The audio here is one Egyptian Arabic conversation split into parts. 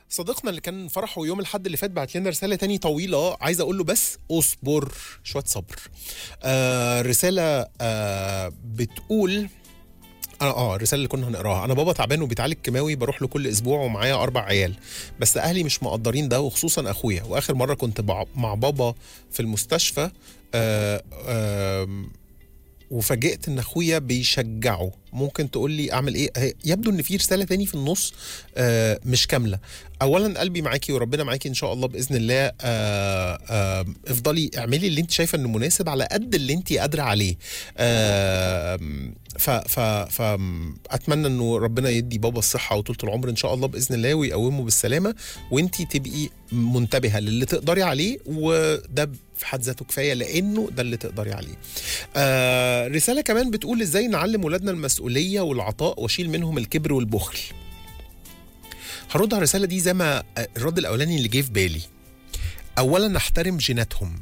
صديقنا اللي كان فرحه يوم الحد اللي فات بعت لنا رساله تاني طويله عايز اقول له بس اصبر شويه صبر آه رساله آه بتقول انا اه الرساله اللي كنا هنقراها انا بابا تعبان وبيتعالج كيماوي بروح له كل اسبوع ومعايا اربع عيال بس اهلي مش مقدرين ده وخصوصا اخويا واخر مره كنت بع- مع بابا في المستشفى آه آه وفاجئت ان اخويا بيشجعه ممكن تقول لي اعمل ايه هي- يبدو ان في رساله تاني في النص آه مش كامله اولا قلبي معاكي وربنا معاكي ان شاء الله باذن الله آه آه افضلي اعملي اللي انت شايفه انه مناسب على قد اللي انت قادره عليه آه ف ف ف اتمنى انه ربنا يدي بابا الصحه وطولة العمر ان شاء الله باذن الله ويقومه بالسلامه وانت تبقي منتبهه للي تقدري عليه وده في حد ذاته كفايه لانه ده اللي تقدري عليه. آه رساله كمان بتقول ازاي نعلم ولادنا المسؤوليه والعطاء واشيل منهم الكبر والبخل. هرد على الرساله دي زي ما الرد الاولاني اللي جه في بالي. اولا نحترم جيناتهم.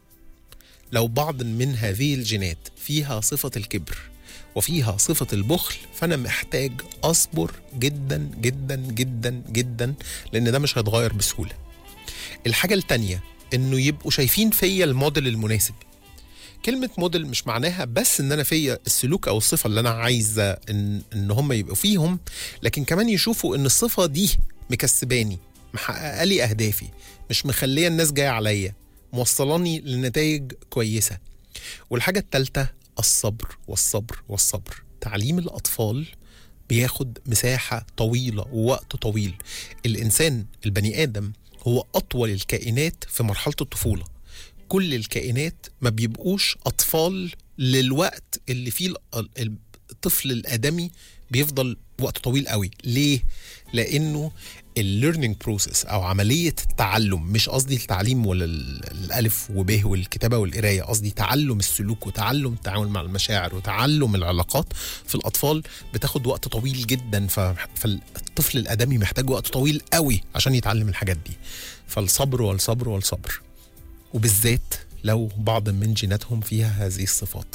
لو بعض من هذه الجينات فيها صفه الكبر وفيها صفة البخل فأنا محتاج أصبر جدا جدا جدا جدا لأن ده مش هيتغير بسهولة الحاجة التانية إنه يبقوا شايفين فيا الموديل المناسب كلمة موديل مش معناها بس إن أنا فيا السلوك أو الصفة اللي أنا عايزة إن, إن هم يبقوا فيهم لكن كمان يشوفوا إن الصفة دي مكسباني محققة لي أهدافي مش مخلية الناس جاية عليا موصلاني لنتائج كويسة والحاجة التالتة الصبر والصبر والصبر تعليم الأطفال بياخد مساحة طويلة ووقت طويل الإنسان البني آدم هو أطول الكائنات في مرحلة الطفولة كل الكائنات ما بيبقوش أطفال للوقت اللي فيه ال- ال- الطفل الآدمي بيفضل وقت طويل قوي ليه؟ لأنه الليرنينج بروسيس او عمليه التعلم مش قصدي التعليم ولا ال- الالف وب والكتابه والقرايه قصدي تعلم السلوك وتعلم التعامل مع المشاعر وتعلم العلاقات في الاطفال بتاخد وقت طويل جدا ف- فالطفل الادمي محتاج وقت طويل قوي عشان يتعلم الحاجات دي فالصبر والصبر والصبر وبالذات لو بعض من جيناتهم فيها هذه الصفات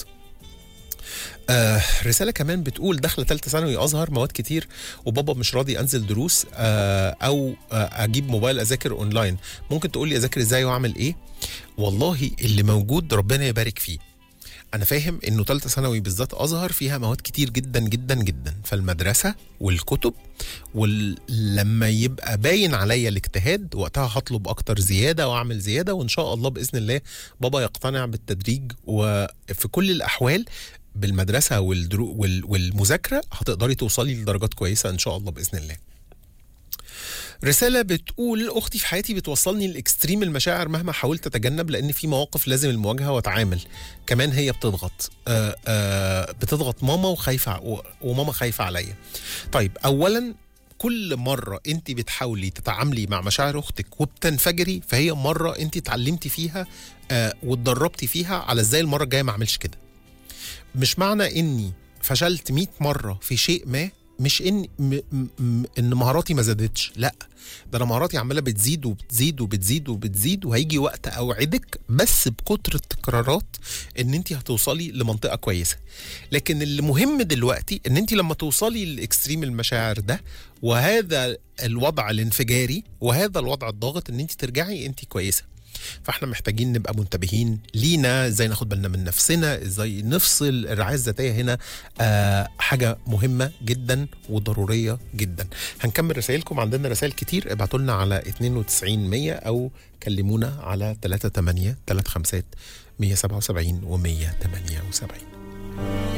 آه رسالة كمان بتقول داخلة ثالثة ثانوي أزهر مواد كتير وبابا مش راضي أنزل دروس آه أو آه أجيب موبايل أذاكر أونلاين ممكن تقول لي أذاكر إزاي وأعمل إيه والله اللي موجود ربنا يبارك فيه أنا فاهم إنه ثالثة ثانوي بالذات أزهر فيها مواد كتير جدا جدا جدا فالمدرسة والكتب ولما يبقى باين عليا الاجتهاد وقتها هطلب أكتر زيادة وأعمل زيادة وإن شاء الله بإذن الله بابا يقتنع بالتدريج وفي كل الأحوال بالمدرسة والدرو وال- والمذاكرة هتقدري توصلي لدرجات كويسة إن شاء الله بإذن الله رسالة بتقول أختي في حياتي بتوصلني لإكستريم المشاعر مهما حاولت أتجنب لأن في مواقف لازم المواجهة وأتعامل كمان هي بتضغط آآ آآ بتضغط ماما وخايفة ع- و- وماما خايفة عليا طيب أولا كل مرة أنت بتحاولي تتعاملي مع مشاعر أختك وبتنفجري فهي مرة أنت اتعلمتي فيها آه، واتدربتي فيها على إزاي المرة الجاية ما أعملش كده مش معنى اني فشلت 100 مره في شيء ما مش ان م م م ان مهاراتي ما زادتش لا ده انا مهاراتي عماله بتزيد وبتزيد وبتزيد وبتزيد وهيجي وقت اوعدك بس بكتر التكرارات ان انت هتوصلي لمنطقه كويسه لكن اللي مهم دلوقتي ان انت لما توصلي لاكستريم المشاعر ده وهذا الوضع الانفجاري وهذا الوضع الضاغط ان انت ترجعي انت كويسه فاحنا محتاجين نبقى منتبهين لينا ازاي ناخد بالنا من نفسنا ازاي نفصل الرعايه الذاتيه هنا آه حاجه مهمه جدا وضروريه جدا هنكمل رسائلكم عندنا رسائل كتير ابعتوا لنا على 92 100 او كلمونا على 38 35 177 و 178